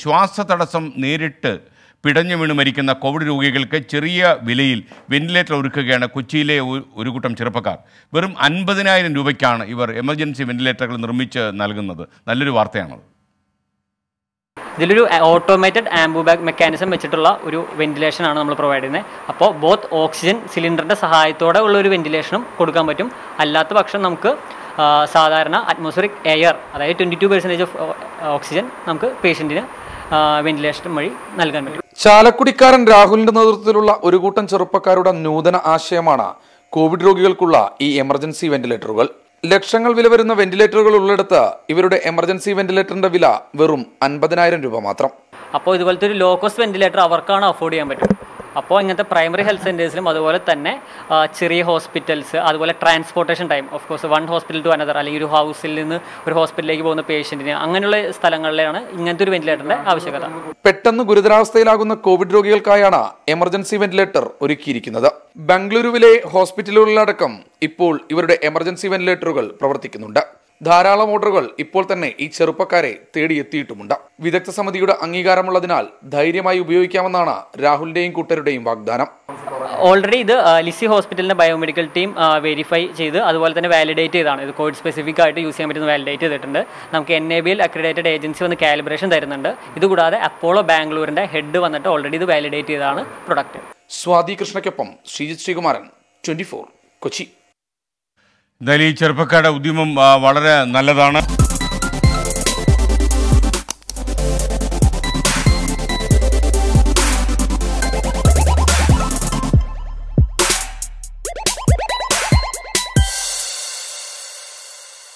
ശ്വാസതടസ്സം നേരിട്ട് പിടഞ്ഞു വീണ് മരിക്കുന്ന കോവിഡ് രോഗികൾക്ക് ചെറിയ വിലയിൽ വെന്റിലേറ്റർ ഒരുക്കുകയാണ് കൊച്ചിയിലെ ഒരു- ഒരു കൂട്ടം ചെറുപ്പക്കാർ വെറും അൻപതിനായിരം രൂപയ്ക്കാണ് ഇവർ എമർജൻസി വെന്റിലേറ്ററുകൾ നിർമ്മിച്ച് നൽകുന്നത് നല്ലൊരു വാർത്തയാണത് ഇതിലൊരു ഓട്ടോമേറ്റഡ് ആംബു ബാഗ് മെക്കാനിസം വെച്ചിട്ടുള്ള ഒരു വെന്റിലേഷൻ ആണ് നമ്മൾ പ്രൊവൈഡ് ചെയ്യുന്നത് അപ്പോൾ ബോത്ത് ഓക്സിജൻ സിലിണ്ടറിൻ്റെ സഹായത്തോടെ ഉള്ള ഒരു വെന്റിലേഷനും കൊടുക്കാൻ പറ്റും അല്ലാത്ത പക്ഷം നമുക്ക് ആ, സാധാരണ അറ്റ്മോസ്ഫിയറിക് എയർ അതായത് twenty two percentage of oxygen നമുക്ക് പേഷ്യൻറ്റിന് വെന്റിലേഷൻ വഴി നൽകാൻ പറ്റും ചാലക്കുടിക്കാരൻ രാഹുലിന്റെ നേതൃത്വത്തിലുള്ള ഒരു കൂട്ടം ചെറുപ്പക്കാരുടെ നൂതന ആശയമാണ് കോവിഡ് രോഗികൾക്കുള്ള ഈ എമർജൻസി വെന്റിലേറ്ററുകൾ ലക്ഷങ്ങൾ വില വരുന്ന വെന്റിലേറ്ററുകൾ ഉള്ളിടത്ത് ഇവരുടെ എമർജൻസി വെന്റിലേറ്ററിന്റെ വില വെറും അൻപതിനായിരം രൂപ മാത്രം അപ്പോൾ ഇതുപോലത്തെ ഒരു ലോ കോസ്റ്റ് വെന്റിലേറ്റർ അവർക്കാണ് അഫോർഡ് ചെയ്യാൻ പറ്റും അപ്പോൾ ഇങ്ങനത്തെ പ്രൈമറി ഹെൽത്ത് സെൻറ്റേഴ്സിലും അതുപോലെ തന്നെ ആ, ചെറിയ ഹോസ്പിറ്റൽസ് അതുപോലെ transportation time of course one hospital to another അല്ലെങ്കിൽ ഒരു ഹൗസിൽ നിന്ന് ഒരു ഹോസ്പിറ്റലിലേക്ക് പോകുന്ന പേഷ്യൻറ്റിന് അങ്ങനെയുള്ള സ്ഥലങ്ങളിലാണ് ഇങ്ങനത്തെ ഒരു വെന്റിലേറ്ററിൻ്റെ ആവശ്യകത പെട്ടെന്ന് ഗുരുതരാവസ്ഥയിലാകുന്ന കോവിഡ് രോഗികൾക്കായാണ് എമർജൻസി വെന്റിലേറ്റർ ഒരുക്കിയിരിക്കുന്നത് ബംഗളൂരുവിലെ ഹോസ്പിറ്റലുകളിലടക്കം ഇപ്പോൾ ഇവരുടെ എമർജൻസി വെന്റിലേറ്ററുകൾ പ്രവർത്തിക്കുന്നുണ്ട് ധാരാളം ഓർഡറുകൾ ഇപ്പോൾ തന്നെ ഈ ചെറുപ്പക്കാരെ തേടിയെത്തിയിട്ടുമുണ്ട് വിദഗ്ധ സമിതിയുടെ അംഗീകാരമുള്ളതിനാൽ ധൈര്യമായി ഉപയോഗിക്കാമെന്നാണ് രാഹുലിന്റെയും കൂട്ടരുടെയും വാഗ്ദാനം ഓൾറെഡി ഇത് ആ, ലിസി ഹോസ്പിറ്റലിൻ്റെ ബയോമെഡിക്കൽ ടീം വെരിഫൈ ചെയ്ത് അതുപോലെ തന്നെ വാലിഡേറ്റ് ചെയ്താണ് ഇത് കോവിഡ് സ്പെസിഫിക് ആയിട്ട് യൂസ് ചെയ്യാൻ പറ്റുന്ന വാലിഡേറ്റ് ചെയ്തിട്ടുണ്ട് നമുക്ക് N A B L accredited agency വന്ന് കാലിബ്രേഷൻ തരുന്നുണ്ട് ഇതുകൂടാതെ അപ്പോളോ ബാംഗ്ലൂരിൻ്റെ ഹെഡ് വന്നിട്ട് ഓൾറെഡി ഇത് വാലിഡേറ്റ് ചെയ്താണ് പ്രൊഡക്റ്റ് സ്വാതി കൃഷ്ണയ്ക്കൊപ്പം ശ്രീജിത് ശ്രീകുമാരൻ ട്വന്റി കൊച്ചി എന്തായാലും ഈ ചെറുപ്പക്കാരുടെ ഉദ്യമം ആ, വളരെ നല്ലതാണ്